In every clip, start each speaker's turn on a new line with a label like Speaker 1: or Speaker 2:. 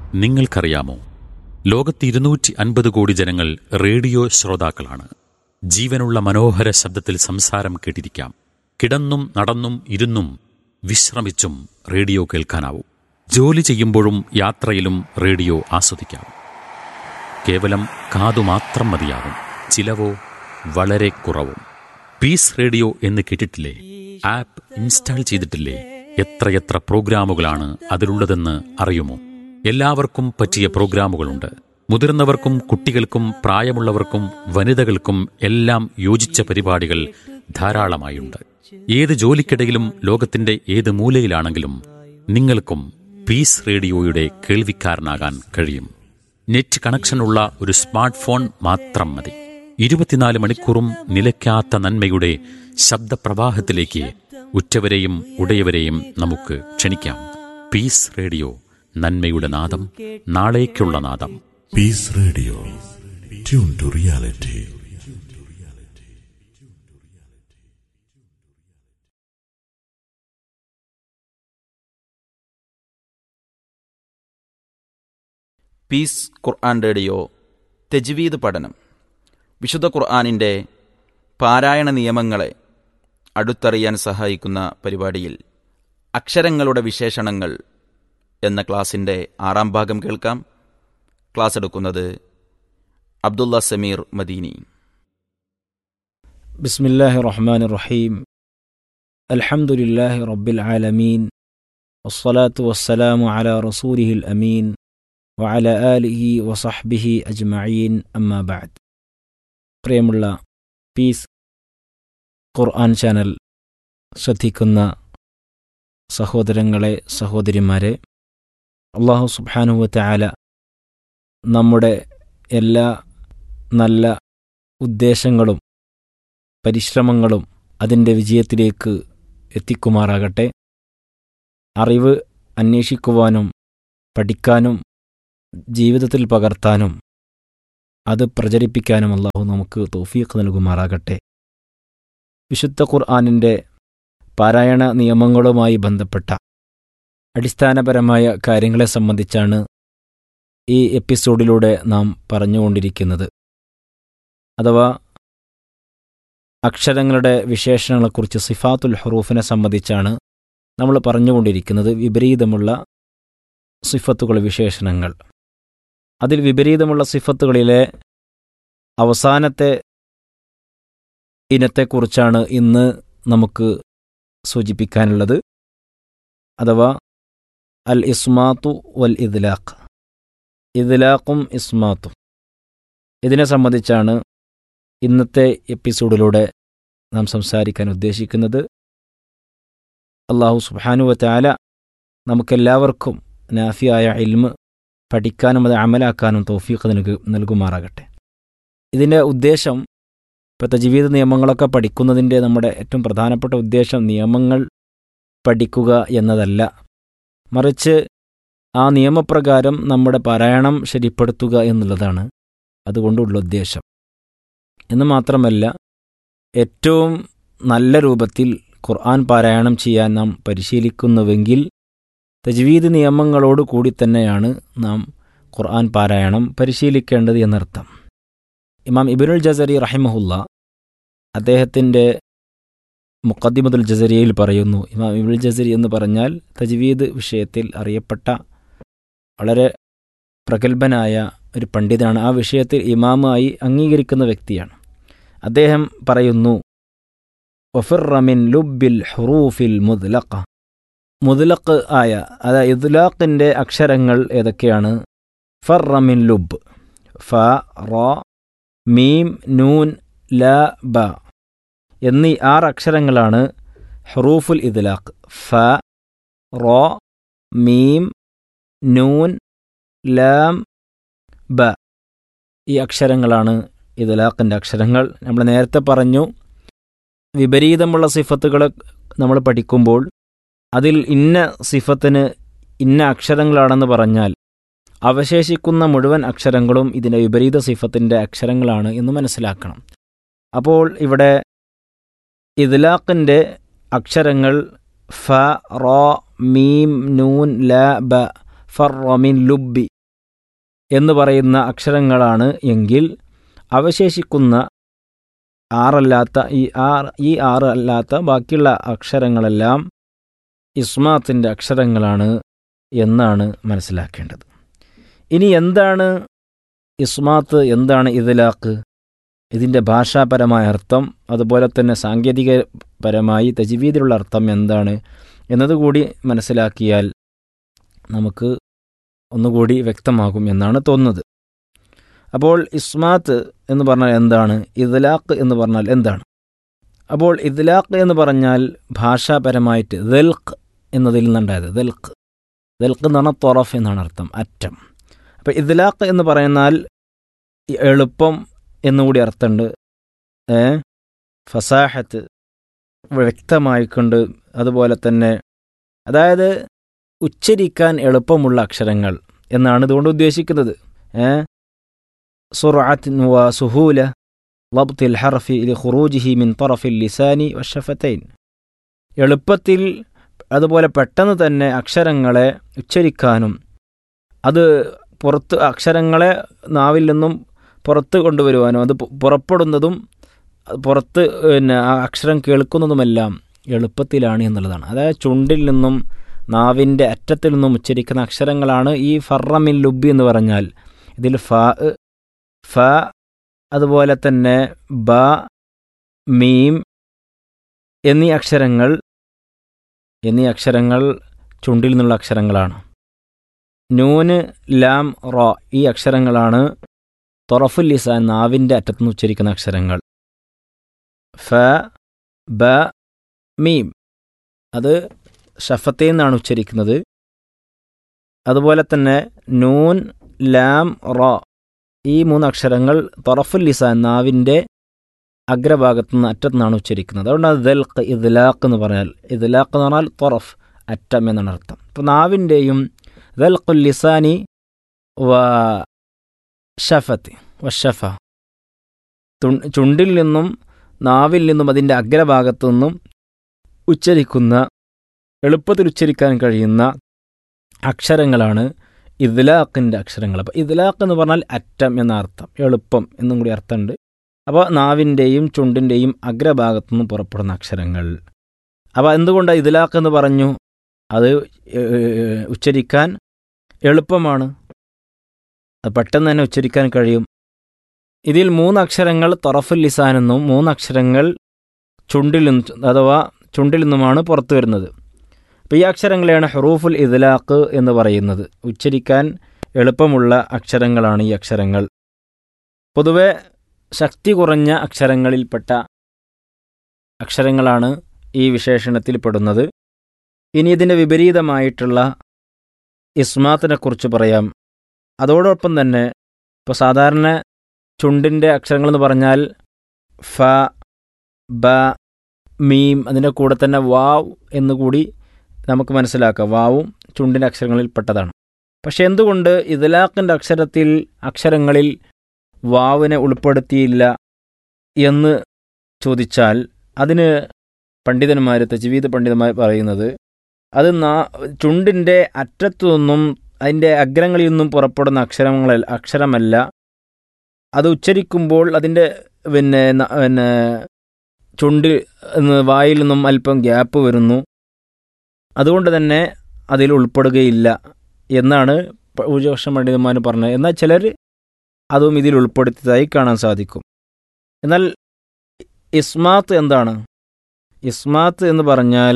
Speaker 1: നിങ്ങൾക്കറിയാമോ ലോകത്ത് ഇരുന്നൂറ്റി അൻപത് കോടി ജനങ്ങൾ റേഡിയോ ശ്രോതാക്കളാണ് ജീവനുള്ള മനോഹര ശബ്ദത്തിൽ സംസാരം കേട്ടിരിക്കാം കിടന്നും നടന്നും ഇരുന്നും വിശ്രമിച്ചും റേഡിയോ കേൾക്കാനാവും ജോലി ചെയ്യുമ്പോഴും യാത്രയിലും റേഡിയോ ആസ്വദിക്കാം കേവലം കാതു മാത്രം മതിയാവും ചിലവോ വളരെ കുറവും പീസ് റേഡിയോ എന്ന് കേട്ടിട്ടില്ലേ ആപ്പ് ഇൻസ്റ്റാൾ ചെയ്തിട്ടില്ലേ എത്രയെത്ര പ്രോഗ്രാമുകളാണ് അതിലുള്ളതെന്ന് അറിയുമോ എല്ലാവർക്കും പറ്റിയ പ്രോഗ്രാമുകളുണ്ട് മുതിർന്നവർക്കും കുട്ടികൾക്കും പ്രായമുള്ളവർക്കും വനിതകൾക്കും എല്ലാം യോജിച്ച പരിപാടികൾ ധാരാളമായുണ്ട് ഏത് ജോലിക്കിടയിലും ലോകത്തിന്റെ ഏത് മൂലയിലാണെങ്കിലും നിങ്ങൾക്കും പീസ് റേഡിയോയുടെ കേൾവിക്കാരനാകാൻ കഴിയും നെറ്റ് കണക്ഷനുള്ള ഒരു സ്മാർട്ട് ഫോൺ മാത്രം മതി ഇരുപത്തിനാല് മണിക്കൂറും നിലയ്ക്കാത്ത നന്മയുടെ ശബ്ദപ്രവാഹത്തിലേക്ക് ഉറ്റവരെയും ഉടയവരെയും നമുക്ക് ക്ഷണിക്കാം പീസ് റേഡിയോ നന്മയുടെ നാദം നാളേക്കുള്ള നാദം
Speaker 2: Peace Radio. Tune to reality.
Speaker 3: Peace Quran radio തെജ്വീദ് പഠനം വിശുദ്ധ ഖുർആാനിൻ്റെ പാരായണ നിയമങ്ങളെ അടുത്തറിയാൻ സഹായിക്കുന്ന പരിപാടിയിൽ അക്ഷരങ്ങളുടെ വിശേഷണങ്ങൾ എന്ന ക്ലാസിൻ്റെ ആറാം ഭാഗം കേൾക്കാം ക്ലാസ് എടുക്കുന്നത് അബ്ദുള്ള സമീർ മദീനി
Speaker 4: بسم الله الرحمن الرحيم الحمد لله رب العالمين والصلاة والسلام على رسوله الأمين وعلى آله وصحبه أجمعين أما بعد പ്രിയമുള്ള പീസ് ഖുർആൻ ചാനൽ ശ്രദ്ധിക്കുന്ന സഹോദരങ്ങളെ സഹോദരിമാരെ അള്ളാഹു സുബ്ഹാനുവ തആല നമ്മുടെ എല്ലാ നല്ല ഉദ്ദേശങ്ങളും പരിശ്രമങ്ങളും അതിൻ്റെ വിജയത്തിലേക്ക് എത്തിക്കുമാറാകട്ടെ അറിവ് അന്വേഷിക്കുവാനും പഠിക്കാനും ജീവിതത്തിൽ പകർത്താനും അത് പ്രചരിപ്പിക്കാനും അള്ളാഹു നമുക്ക് തൗഫീഖ് നൽകുമാറാകട്ടെ വിശുദ്ധ ഖുർആാനിൻ്റെ പാരായണ നിയമങ്ങളുമായി ബന്ധപ്പെട്ട അടിസ്ഥാനപരമായ കാര്യങ്ങളെ സംബന്ധിച്ചാണ് ഈ എപ്പിസോഡിലൂടെ നാം പറഞ്ഞുകൊണ്ടിരിക്കുന്നത് അഥവാ അക്ഷരങ്ങളുടെ വിശേഷണങ്ങളെക്കുറിച്ച് സിഫാത്തുൽ ഹറൂഫിനെ സംബന്ധിച്ചാണ് നമ്മൾ പറഞ്ഞുകൊണ്ടിരിക്കുന്നത് വിപരീതമുള്ള സിഫത്തുകൾ വിശേഷണങ്ങൾ അതിൽ വിപരീതമുള്ള സിഫത്തുകളിലെ അവസാനത്തെ ഇനത്തെക്കുറിച്ചാണ് ഇന്ന് നമുക്ക് സൂചിപ്പിക്കാനുള്ളത് അഥവാ അൽ ഇസ്മാത്തു വൽ ഇദ്ലാഖ് ഇദ്ലാഖും ഇസ്മാത്തും ഇതിനെ സംബന്ധിച്ചാണ് ഇന്നത്തെ എപ്പിസോഡിലൂടെ നാം സംസാരിക്കാൻ ഉദ്ദേശിക്കുന്നത് അള്ളാഹു സുബാനുവ താല നമുക്കെല്ലാവർക്കും നാഫിയായ ഇൽമ് പഠിക്കാനും അത് അമലാക്കാനും തൗഫീഖ് നൽകു നൽകുമാറാകട്ടെ ഇതിൻ്റെ ഉദ്ദേശം ഇപ്പോഴത്തെ ജീവിത നിയമങ്ങളൊക്കെ പഠിക്കുന്നതിൻ്റെ നമ്മുടെ ഏറ്റവും പ്രധാനപ്പെട്ട ഉദ്ദേശം നിയമങ്ങൾ പഠിക്കുക എന്നതല്ല മറിച്ച് ആ നിയമപ്രകാരം നമ്മുടെ പാരായണം ശരിപ്പെടുത്തുക എന്നുള്ളതാണ് അതുകൊണ്ടുള്ള ഉദ്ദേശം എന്ന് മാത്രമല്ല ഏറ്റവും നല്ല രൂപത്തിൽ ഖുർആൻ പാരായണം ചെയ്യാൻ നാം പരിശീലിക്കുന്നുവെങ്കിൽ തജ്വീദ് നിയമങ്ങളോട് കൂടി തന്നെയാണ് നാം ഖുർആൻ പാരായണം പരിശീലിക്കേണ്ടത് എന്നർത്ഥം ഇമാം ഇബിനുൽ ജസരി റഹിമഹുല്ല അദ്ദേഹത്തിൻ്റെ മുഖദ്ദിമത്തുൽ ജസരിയയിൽ പറയുന്നു ഇമാം ഇബുൽ ജസരി എന്ന് പറഞ്ഞാൽ തജ്വീദ് വിഷയത്തിൽ അറിയപ്പെട്ട വളരെ പ്രഗത്ഭനായ ഒരു പണ്ഡിതനാണ് ആ വിഷയത്തിൽ ഇമാമായി അംഗീകരിക്കുന്ന വ്യക്തിയാണ് അദ്ദേഹം പറയുന്നു ഒഫിറമിൻ ലുബിൽ ഹുറൂഫിൽ മുദ്ലഖ മുദ്ലഖ് ആയ അതായത് ഇദ്ലാഖിൻ്റെ അക്ഷരങ്ങൾ ഏതൊക്കെയാണ് ഫറമിൻ ലുബ് ഫ റ മീം നൂൻ ല ബ എന്നീ ആറ് അക്ഷരങ്ങളാണ് ഹറൂഫുൽ ഇദ്ലാഖ് ഫ റ മീം നൂൻ ലാം ബ ഈ അക്ഷരങ്ങളാണ് ഇദ്ലാഖിൻ്റെ അക്ഷരങ്ങൾ നമ്മൾ നേരത്തെ പറഞ്ഞു വിപരീതമുള്ള സിഫത്തുകൾ നമ്മൾ പഠിക്കുമ്പോൾ അതിൽ ഇന്ന സിഫത്തിന് ഇന്ന അക്ഷരങ്ങളാണെന്ന് പറഞ്ഞാൽ അവശേഷിക്കുന്ന മുഴുവൻ അക്ഷരങ്ങളും ഇതിൻ്റെ വിപരീത സിഫത്തിൻ്റെ അക്ഷരങ്ങളാണ് എന്ന് മനസ്സിലാക്കണം അപ്പോൾ ഇവിടെ ഇദ്ലാഖിൻ്റെ അക്ഷരങ്ങൾ ഫ റോ മീം നൂൻ ല ബ ഫർ റൊമിൻ ലുബി എന്ന് പറയുന്ന അക്ഷരങ്ങളാണ് എങ്കിൽ അവശേഷിക്കുന്ന ആറല്ലാത്ത ഈ ആറ് ഈ ആറ് അല്ലാത്ത ബാക്കിയുള്ള അക്ഷരങ്ങളെല്ലാം ഇസ്മാത്തിൻ്റെ അക്ഷരങ്ങളാണ് എന്നാണ് മനസ്സിലാക്കേണ്ടത് ഇനി എന്താണ് ഇസ്മാത്ത് എന്താണ് ഇതിലാക്ക് ഇതിൻ്റെ ഭാഷാപരമായ അർത്ഥം അതുപോലെ തന്നെ സാങ്കേതികപരമായി തജ്വീദിലുള്ള അർത്ഥം എന്താണ് എന്നതുകൂടി മനസ്സിലാക്കിയാൽ നമുക്ക് ഒന്നുകൂടി വ്യക്തമാകും എന്നാണ് തോന്നുന്നത് അപ്പോൾ ഇസ്മാത്ത് എന്ന് പറഞ്ഞാൽ എന്താണ് ഇദ്ലാഖ് എന്ന് പറഞ്ഞാൽ എന്താണ് അപ്പോൾ ഇദ്ലാഖ് എന്ന് പറഞ്ഞാൽ ഭാഷാപരമായിട്ട് ദൽഖ് എന്നതിൽ നിന്നുണ്ടായത് ദൽഖ് ദൽഖ് എന്ന് പറഞ്ഞാൽ തൊറഫ് എന്നാണ് അർത്ഥം അറ്റം അപ്പോൾ ഇദ്ലാഖ് എന്ന് പറയുന്നാൽ എളുപ്പം എന്നുകൂടി അർത്ഥമുണ്ട് ഏ ഫസാഹത്ത് വ്യക്തമായിക്കൊണ്ട് അതുപോലെ തന്നെ അതായത് ഉച്ചരിക്കാൻ എളുപ്പമുള്ള അക്ഷരങ്ങൾ എന്നാണ് ഇതുകൊണ്ട് ഉദ്ദേശിക്കുന്നത് ഏ സുറാത്തിൻ വ സുഹൂല ضبط الحرف لخروجه من طرف اللسان والشفتين എളുപ്പത്തിൽ അതുപോലെ പെട്ടെന്ന് തന്നെ അക്ഷരങ്ങളെ ഉച്ചരിക്കാനും അത് പുറത്ത് അക്ഷരങ്ങളെ നാവിൽ നിന്നും പുറത്ത് കൊണ്ടുവരുവാനും അത് പു- പുറപ്പെടുന്നതും പുറത്ത് പിന്നെ ആ അക്ഷരം കേൾക്കുന്നതുമെല്ലാം എളുപ്പത്തിലാണ് എന്നുള്ളതാണ് അതായത് ചുണ്ടിൽ നിന്നും നാവിൻ്റെ അറ്റത്തിൽ നിന്നും ഉച്ചരിക്കുന്ന അക്ഷരങ്ങളാണ് ഈ ഫറമിൻ ലുബി എന്ന് പറഞ്ഞാൽ ഇതിൽ ഫ ഫ അതുപോലെ തന്നെ ബ മീം എന്നീ അക്ഷരങ്ങൾ എന്നീ അക്ഷരങ്ങൾ ചുണ്ടിൽ നിന്നുള്ള അക്ഷരങ്ങളാണ് നൂന് ലാം റോ ഈ അക്ഷരങ്ങളാണ് തൊറഫുൽ ലിസാൻ നാവിൻ്റെ അറ്റത്തുനിന്ന് ഉച്ചരിക്കുന്ന അക്ഷരങ്ങൾ ഫ ബ മീം അത് ഷഫത്തിൽ നിന്നാണ് ഉച്ചരിക്കുന്നത് അതുപോലെ തന്നെ നൂൻ ലാം റോ ഈ മൂന്ന് അക്ഷരങ്ങൾ തൊറഫുൽ ലിസാൻ നാവിൻ്റെ അഗ്രഭാഗത്തു നിന്ന് അറ്റത്തു നിന്നാണ് ഉച്ചരിക്കുന്നത് അതുകൊണ്ട് അത് ദൽഖ് ഇദ്ലാഖ് എന്ന് പറഞ്ഞാൽ ഇദ്ലാഖ് എന്ന് പറഞ്ഞാൽ തൊറഫ് അറ്റം എന്നാണ് അർത്ഥം അപ്പോൾ നാവിൻ്റെയും ദൽഖുൽ ലിസാനി വ ഷഫത്ത് വഷഫ തുൺ- ചുണ്ടിൽ നിന്നും നാവിൽ നിന്നും അതിൻ്റെ അഗ്രഭാഗത്തു നിന്നും ഉച്ചരിക്കുന്ന എളുപ്പത്തിൽ ഉച്ചരിക്കാൻ കഴിയുന്ന അക്ഷരങ്ങളാണ് ഇദ്ലാഖിൻ്റെ അക്ഷരങ്ങൾ അപ്പോൾ ഇദ്ലാഖ് എന്ന് പറഞ്ഞാൽ അറ്റം എന്ന അർത്ഥം എളുപ്പം എന്നും കൂടി അർത്ഥമുണ്ട് അപ്പോൾ നാവിൻ്റെയും ചുണ്ടിൻ്റെയും അഗ്രഭാഗത്തു നിന്നും പുറപ്പെടുന്ന അക്ഷരങ്ങൾ അപ്പോൾ എന്തുകൊണ്ടാണ് ഇദ്ലാഖ് എന്ന് പറഞ്ഞു അത് ഏഹ്, ഉച്ചരിക്കാൻ എളുപ്പമാണ് അത് പെട്ടെന്ന് തന്നെ ഉച്ചരിക്കാൻ കഴിയും ഇതിൽ മൂന്ന് അക്ഷരങ്ങൾ തൊറഫുൽ ലിസാൻ എന്നും മൂന്ന് അക്ഷരങ്ങൾ ചുണ്ടിൽ നിന്നും അഥവാ ചുണ്ടിൽ നിന്നുമാണ് പുറത്തു വരുന്നത് അപ്പോൾ ഈ അക്ഷരങ്ങളെയാണ് ഹറൂഫുൽ ഇദ്ലാഖ് എന്ന് പറയുന്നത് ഉച്ചരിക്കാൻ എളുപ്പമുള്ള അക്ഷരങ്ങളാണ് ഈ അക്ഷരങ്ങൾ പൊതുവെ ശക്തി കുറഞ്ഞ അക്ഷരങ്ങളിൽപ്പെട്ട അക്ഷരങ്ങളാണ് ഈ വിശേഷണത്തിൽ പെടുന്നത് ഇനി ഇതിൻ്റെ വിപരീതമായിട്ടുള്ള ഇസ്മാത്തിനെക്കുറിച്ച് പറയാം അതോടൊപ്പം തന്നെ ഇപ്പോൾ സാധാരണ ചുണ്ടിൻ്റെ അക്ഷരങ്ങളെന്ന് പറഞ്ഞാൽ ഫ ബ മീം അതിൻ്റെ കൂടെ തന്നെ വാവ് എന്നുകൂടി നമുക്ക് മനസ്സിലാക്കാം വാവും ചുണ്ടിൻ്റെ അക്ഷരങ്ങളിൽ പെട്ടതാണ് പക്ഷെ എന്തുകൊണ്ട് ഇദ്ലാഖിൻ്റെ അക്ഷരത്തിൽ അക്ഷരങ്ങളിൽ വാവിനെ ഉൾപ്പെടുത്തിയില്ല എന്ന് ചോദിച്ചാൽ അതിന് പണ്ഡിതന്മാർ തജ്വീദ് പണ്ഡിതന്മാർ പറയുന്നത് അത് നാ ചുണ്ടിൻ്റെ അറ്റത്തു നിന്നും അതിൻ്റെ അഗ്രങ്ങളിൽ നിന്നും പുറപ്പെടുന്ന അക്ഷരങ്ങൾ അക്ഷരമല്ല അത് ഉച്ചരിക്കുമ്പോൾ അതിൻ്റെ പിന്നെ ന- പിന്നെ ചുണ്ട് എന്ന് വായിൽ നിന്നും അല്പം ഗ്യാപ്പ് വരുന്നു അതുകൊണ്ട് തന്നെ അതിൽ ഉൾപ്പെടുകയില്ല എന്നാണ് പ- ഭൂരിപക്ഷം പണ്ഡിതന്മാർ പറഞ്ഞത് എന്നാൽ ചിലർ അതും ഇതിൽ ഉൾപ്പെടുത്തിയതായി കാണാൻ സാധിക്കും എന്നാൽ ഇസ്മാത്ത് എന്താണ് ഇസ്മാത്ത് എന്ന് പറഞ്ഞാൽ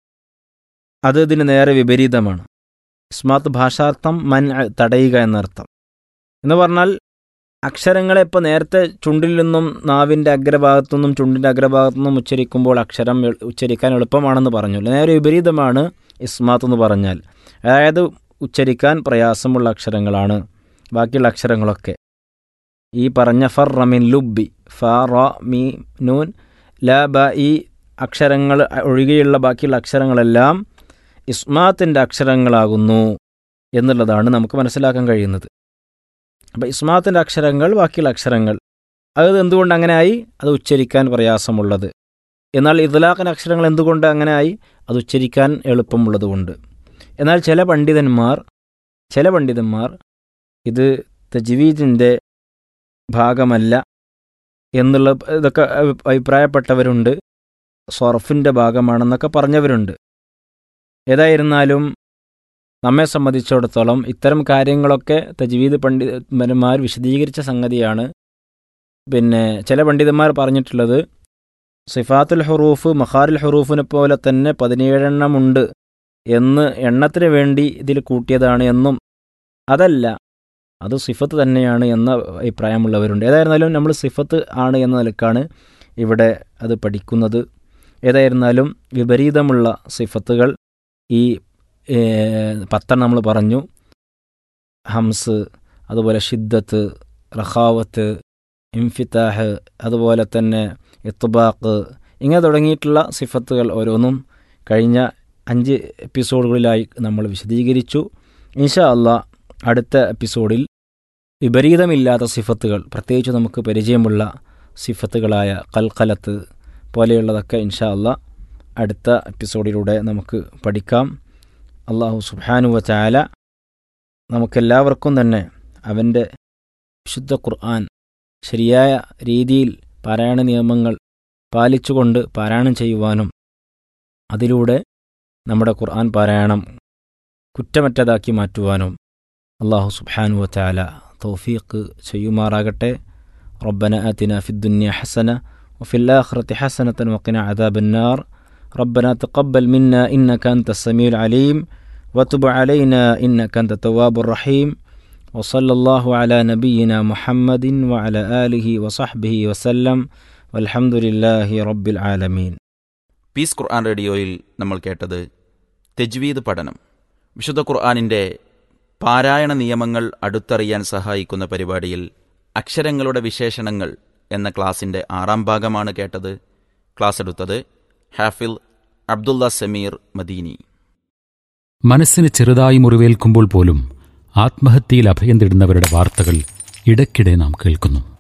Speaker 4: അത് ഇതിന് നേരെ വിപരീതമാണ് ഇസ്മാത്ത് ഭാഷാർത്ഥം മൻ തടയുക എന്നർത്ഥം എന്ന് പറഞ്ഞാൽ അക്ഷരങ്ങളെ ഇപ്പോൾ നേരത്തെ ചുണ്ടിൽ നിന്നും നാവിൻ്റെ അഗ്രഭാഗത്തു നിന്നും ചുണ്ടിൻ്റെ അഗ്രഭാഗത്തു നിന്നും ഉച്ചരിക്കുമ്പോൾ അക്ഷരം എൾ- ഉച്ചരിക്കാൻ എളുപ്പമാണെന്ന് പറഞ്ഞു നേരെ വിപരീതമാണ് ഇസ്മാത്ത് എന്ന് പറഞ്ഞാൽ അതായത് ഉച്ചരിക്കാൻ പ്രയാസമുള്ള അക്ഷരങ്ങളാണ് ബാക്കിയുള്ള അക്ഷരങ്ങളൊക്കെ ഈ പറഞ്ഞ ഫർ റമിൻ ലുബി ഫ റ മീ നൂൻ ല ബ ഈ അക്ഷരങ്ങൾ ഒഴികെയുള്ള ബാക്കിയുള്ള അക്ഷരങ്ങളെല്ലാം ഇസ്മാത്തിൻ്റെ അക്ഷരങ്ങളാകുന്നു എന്നുള്ളതാണ് നമുക്ക് മനസ്സിലാക്കാൻ കഴിയുന്നത് അപ്പോൾ ഇസ്മാത്തിൻ്റെ അക്ഷരങ്ങൾ ബാക്കിയുള്ള അക്ഷരങ്ങൾ അത് എന്തുകൊണ്ട് അങ്ങനെയായി അത് ഉച്ചരിക്കാൻ പ്രയാസമുള്ളത് എന്നാൽ ഇദ്ലാഖിൻ്റെ അക്ഷരങ്ങൾ എന്തുകൊണ്ട് അങ്ങനെയായി അത് ഉച്ചരിക്കാൻ എളുപ്പമുള്ളതുകൊണ്ട് എന്നാൽ ചില പണ്ഡിതന്മാർ ചില പണ്ഡിതന്മാർ ഇത് തജ്വീദിൻ്റെ ഭാഗമല്ല എന്നുള്ള ഇതൊക്കെ അഭി- അഭിപ്രായപ്പെട്ടവരുണ്ട് സൊറഫിൻ്റെ ഭാഗമാണെന്നൊക്കെ പറഞ്ഞവരുണ്ട് ഏതായിരുന്നാലും നമ്മെ സംബന്ധിച്ചിടത്തോളം ഇത്തരം കാര്യങ്ങളൊക്കെ തജ്വീദ് പണ്ഡിതന്മാർ വിശദീകരിച്ച സംഗതിയാണ് പിന്നെ ചില പണ്ഡിതന്മാർ പറഞ്ഞിട്ടുള്ളത് സിഫാത്തുൽ ഹുറൂഫ് മഖാറുൽ ഹുറൂഫിനെ പോലെ തന്നെ പതിനേഴെണ്ണമുണ്ട് എന്ന് എണ്ണത്തിന് വേണ്ടി ഇതിൽ കൂട്ടിയതാണ് എന്നും അതല്ല അത് സിഫത്ത് തന്നെയാണ് എന്ന അഭിപ്രായമുള്ളവരുണ്ട് ഏതായിരുന്നാലും നമ്മൾ സിഫത്ത് ആണ് എന്ന നിലക്കാണ് ഇവിടെ അത് പഠിക്കുന്നത് ഏതായിരുന്നാലും വിപരീതമുള്ള സിഫത്തുകൾ ഈ ഏഹ്, പത്തെണ്ണം നമ്മൾ പറഞ്ഞു ഹംസ് അതുപോലെ ഷിദ്ദത്ത് റഖാവത്ത് ഇംഫിത്താഹ് അതുപോലെ തന്നെ ഇത്തുബാക്ക് ഇങ്ങനെ തുടങ്ങിയിട്ടുള്ള സിഫത്തുകൾ ഓരോന്നും കഴിഞ്ഞ അഞ്ച് എപ്പിസോഡുകളിലായി നമ്മൾ വിശദീകരിച്ചു ഇൻഷാ അള്ളാ അടുത്ത എപ്പിസോഡിൽ വിപരീതമില്ലാത്ത സിഫത്തുകൾ പ്രത്യേകിച്ച് നമുക്ക് പരിചയമുള്ള സിഫത്തുകളായ കൽക്കലത്ത് പോലെയുള്ളതൊക്കെ ഇൻഷാ അള്ളാ അടുത്ത എപ്പിസോഡിലൂടെ നമുക്ക് പഠിക്കാം അള്ളാഹു സുബാനുവ ചാല നമുക്കെല്ലാവർക്കും തന്നെ അവൻ്റെ വിശുദ്ധ ഖുർആൻ ശരിയായ രീതിയിൽ പാരായണ നിയമങ്ങൾ പാലിച്ചുകൊണ്ട് പാരായണം ചെയ്യുവാനും അതിലൂടെ നമ്മുടെ ഖുർആൻ പാരായണം കുറ്റമറ്റതാക്കി മാറ്റുവാനും അള്ളാഹു സുബ്ഹാനു വതആല തൗഫീഖ് ചെയ്യുമാറാകട്ടെ റബ്ബന ആതിന ഫിദ്ദുനിയ ഹസന وفي الآخرة حسنة وقنا عذاب النار ربنا تقبل منا إنك أنت السميع العليم وتب علينا إنك أنت التواب الرحيم وصلى الله على نبينا محمد وعلى آله وصحبه وسلم والحمد لله رب العالمين
Speaker 3: പീസ് ഖുർആൻ റേഡിയോയിൽ നമ്മൾ കേട്ടത് തെജ്വീദ് പഠനം വിശുദ്ധ ഖുർആാനിൻ്റെ പാരായണ നിയമങ്ങൾ അടുത്തറിയാൻ സഹായിക്കുന്ന പരിപാടിയിൽ അക്ഷരങ്ങളുടെ വിശേഷണങ്ങൾ എന്ന ക്ലാസിൻ്റെ ആറാം ഭാഗമാണ് കേട്ടത് ക്ലാസ് എടുത്തത് ഹാഫിൽ അബ്ദുള്ള സമീർ മദീനി
Speaker 1: മനസ്സിന് ചെറുതായി മുറിവേൽക്കുമ്പോൾ പോലും ആത്മഹത്യയിൽ അഭയം തേടുന്നവരുടെ വാർത്തകൾ ഇടയ്ക്കിടെ നാം കേൾക്കുന്നു